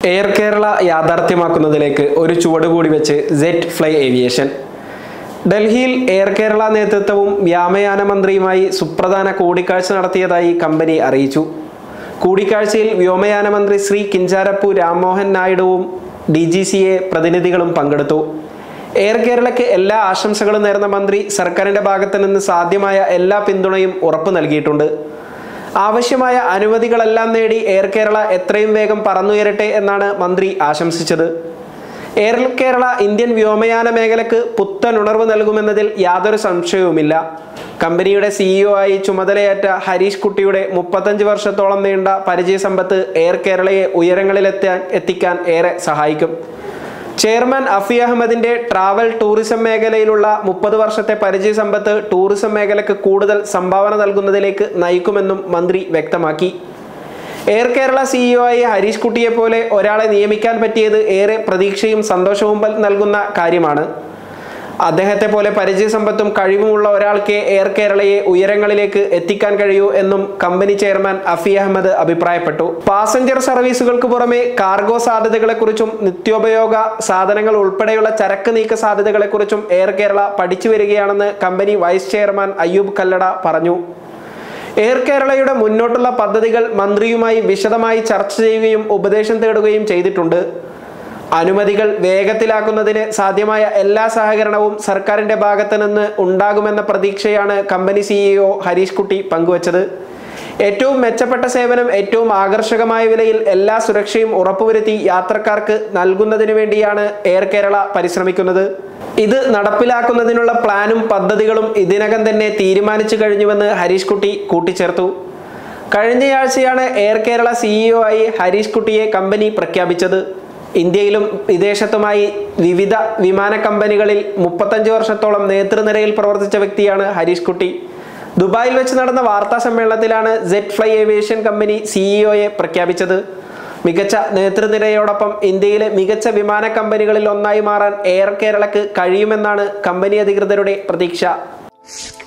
air Kerala യാഥാർത്ഥ്യമാക്കുന്നതിലേക്ക് ഒരു ചുവട് കൂടി വെച്ച് ജെറ്റ് ഫ്ലൈ ഏവിയേഷൻ ഡൽഹിയിൽ എയർ കേരള നേതൃത്വവും വ്യോമയാന മന്ത്രിയുമായി സുപ്രധാന കൂടിക്കാഴ്ച നടത്തിയതായി കമ്പനി അറിയിച്ചു കൂടിക്കാഴ്ചയിൽ വ്യോമയാന മന്ത്രി ശ്രീ കിഞ്ചാരപ്പു രാംമോഹൻ നായിഡുവും ഡി ജി സി എ പ്രതിനിധികളും പങ്കെടുത്തു എയർ കേരളയ്ക്ക് എല്ലാ ആശംസകളും നേർന്ന മന്ത്രി സർക്കാരിന്റെ ഭാഗത്തു നിന്ന് സാധ്യമായ എല്ലാ പിന്തുണയും ഉറപ്പു നൽകിയിട്ടുണ്ട് ആവശ്യമായ അനുമതികളെല്ലാം നേടി എയർ കേരള എത്രയും വേഗം പറന്നുയരട്ടെ എന്നാണ് മന്ത്രി ആശംസിച്ചത് എയർ കേരള ഇന്ത്യൻ വ്യോമയാന മേഖലക്ക് പുത്തൻ ഉണർവ് നൽകുമെന്നതിൽ യാതൊരു സംശയവുമില്ല കമ്പനിയുടെ സിഇഒ ആയി ചുമതലയേറ്റ ഹരീഷ് കുട്ടിയുടെ മുപ്പത്തഞ്ച് വർഷത്തോളം നീണ്ട പരിചയസമ്പത്ത് എയർ കേരളയെ ഉയരങ്ങളിലെത്താൻ എത്തിക്കാൻ ഏറെ സഹായിക്കും ചെയർമാൻ അഫി അഹമ്മദിന്റെ ട്രാവൽ ടൂറിസം മേഖലയിലുള്ള മുപ്പത് വർഷത്തെ പരിചയസമ്പത്ത് ടൂറിസം മേഖലയ്ക്ക് കൂടുതൽ സംഭാവന നൽകുന്നതിലേക്ക് നയിക്കുമെന്നും മന്ത്രി വ്യക്തമാക്കി എയർ കേരള സിഇഒ ആയി ഹരീഷ് കുട്ടിയെ പോലെ ഒരാളെ നിയമിക്കാൻ പറ്റിയത് ഏറെ പ്രതീക്ഷയും സന്തോഷവും പൽ- നൽകുന്ന കാര്യമാണ് അദ്ദേഹത്തെ പോലെ പരിചയസമ്പത്തും കഴിവുമുള്ള ഒരാൾക്ക് എയർ കേരളയെ ഉയരങ്ങളിലേക്ക് എത്തിക്കാൻ കഴിയൂ എന്നും കമ്പനി ചെയർമാൻ അഫി അഹമ്മദ് അഭിപ്രായപ്പെട്ടു പാസഞ്ചർ സർവീസുകൾക്ക് പുറമെ കാർഗോ സാധ്യതകളെക്കുറിച്ചും നിത്യോപയോഗ സാധനങ്ങൾ ഉൾപ്പെടെയുള്ള ചരക്ക് നീക്ക സാധ്യതകളെക്കുറിച്ചും എയർ കേരള പഠിച്ചു വരികയാണെന്ന് company vice chairman Ayyub Kallada പറഞ്ഞു എയർ കേരളയുടെ മുന്നോട്ടുള്ള പദ്ധതികൾ മന്ത്രിയുമായി വിശദമായി ചർച്ച ചെയ്യുകയും ഉപദേശം തേടുകയും ചെയ്തിട്ടുണ്ട് അനുമതികൾ വേഗത്തിലാക്കുന്നതിന് സാധ്യമായ എല്ലാ സഹകരണവും സർക്കാരിന്റെ ഭാഗത്ത് നിന്ന് ഉണ്ടാകുമെന്ന പ്രതീക്ഷയാണ് കമ്പനി സിഇഒ ഹരീഷ് കുട്ടി പങ്കുവച്ചത് ഏറ്റവും മെച്ചപ്പെട്ട സേവനം ഏറ്റവും ആകർഷകമായ വിലയിൽ എല്ലാ സുരക്ഷയും ഉറപ്പുവരുത്തി യാത്രക്കാർക്ക് നൽകുന്നതിന് വേണ്ടിയാണ് എയർ കേരള പരിശ്രമിക്കുന്നത് ഇത് നടപ്പിലാക്കുന്നതിനുള്ള പ്ലാനും പദ്ധതികളും ഇതിനകം തന്നെ തീരുമാനിച്ചു കഴിഞ്ഞുവെന്ന് ഹരീഷ് കുട്ടി കൂട്ടിച്ചേർത്തു കഴിഞ്ഞയാഴ്ചയാണ് എയർ കേരള സിഇഒ ആയി ഹരീഷ് കുട്ടിയെ കമ്പനി പ്രഖ്യാപിച്ചത് ഇന്ത്യയിലും വിദേശത്തുമായി വിവിധ വിമാന കമ്പനികളിൽ മുപ്പത്തഞ്ച് വർഷത്തോളം നേതൃനിരയിൽ പ്രവർത്തിച്ച വ്യക്തിയാണ് ഹരീഷ് കുട്ടി ദുബായിൽ വെച്ച് നടന്ന വാർത്താ സമ്മേളനത്തിലാണ് ജെറ്റ് ഫ്ലൈ ഏവിയേഷൻ കമ്പനി സിഇഒയെ പ്രഖ്യാപിച്ചത് മികച്ച നേതൃനിരയോടൊപ്പം ഇന്ത്യയിലെ മികച്ച വിമാന കമ്പനികളിൽ ഒന്നായി മാറാൻ എയർ കേരളക്ക് കഴിയുമെന്നാണ് കമ്പനി അധികൃതരുടെ പ്രതീക്ഷ